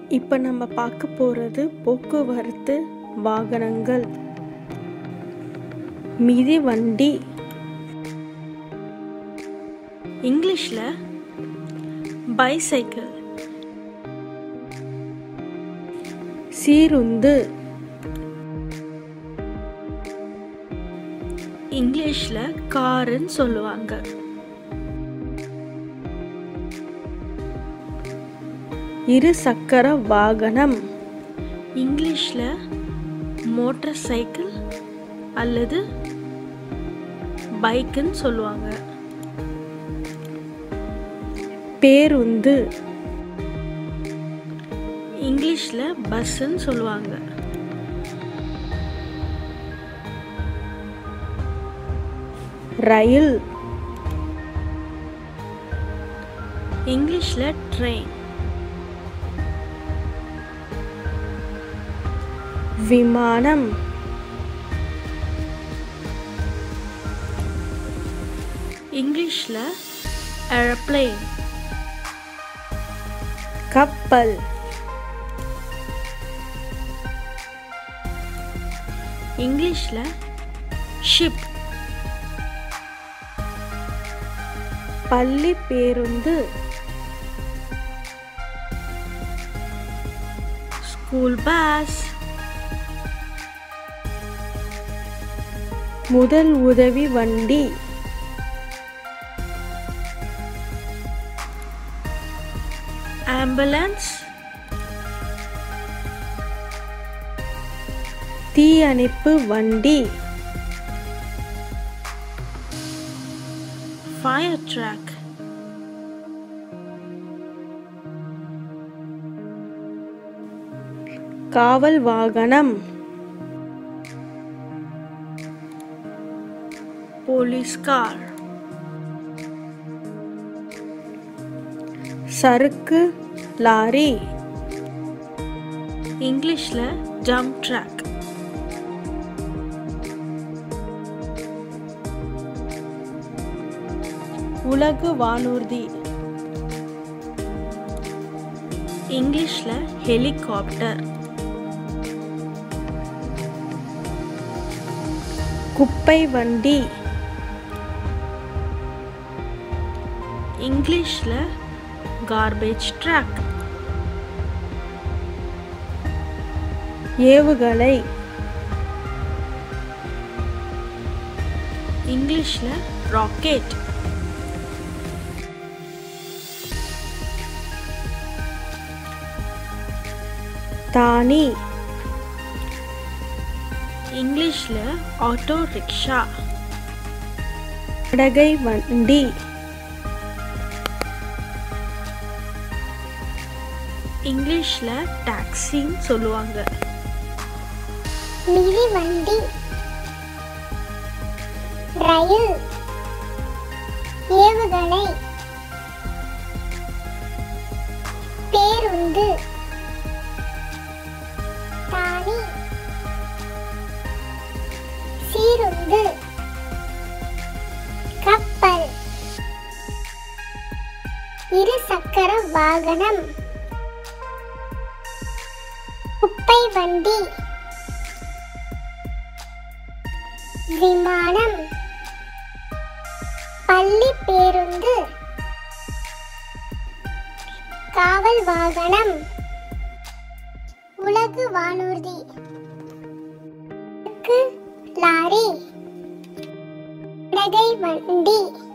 இப்போ நம்ம பார்க்க போகிறது போக்குவரத்து வாகனங்கள் மிதிவண்டி இங்கிலீஷில் பைசைக்கிள் சீருந்து இங்கிலீஷில் காருன்னு சொல்லுவாங்க இரு சக்கர வாகனம் இங்கிலீஷில் மோட்டார் சைக்கிள் அல்லது பைக்குன்னு சொல்லுவாங்க பேருந்து இங்கிலீஷில் பஸ்ஸுன்னு சொல்லுவாங்க ரயில் இங்கிலீஷில் ட்ரெயின் விமானம் இங்கிலீஷில் ஏரோப்ளேன் கப்பல் இங்கிலீஷில் ஷிப் பள்ளி பேருந்து ஸ்கூல் பஸ் முதல் உதவி வண்டி ஆம்புலன்ஸ் தீயணைப்பு வண்டி ஃபயர் ட்ராக் காவல் வாகனம் போலீஸ் கார் சறுக்கு லாரி இங்கிலீஷில் ஜம்ப் ட்ராக் உலகு வானூர்தி இங்கிலீஷில் ஹெலிகாப்டர் குப்பை வண்டி இங்கிலீஷில் கார்பேஜ் ட்ராக் ஏவுகணை இங்கிலீஷில் ராக்கெட் தானி இங்கிலீஷில் ஆட்டோ ரிக்ஷா படகை வண்டி இங்கிலீஷில் டாக்ஸின்னு சொல்லுவாங்க மிதிவண்டி ரயில் ஏவுகணை பேருந்து தானி சீருந்து கப்பல் இரு சக்கர வாகனம் குப்பை வண்டி விமானம் பள்ளி பேருந்து காவல் வாகனம் உலகு வானூர்தி லாரி படகை வண்டி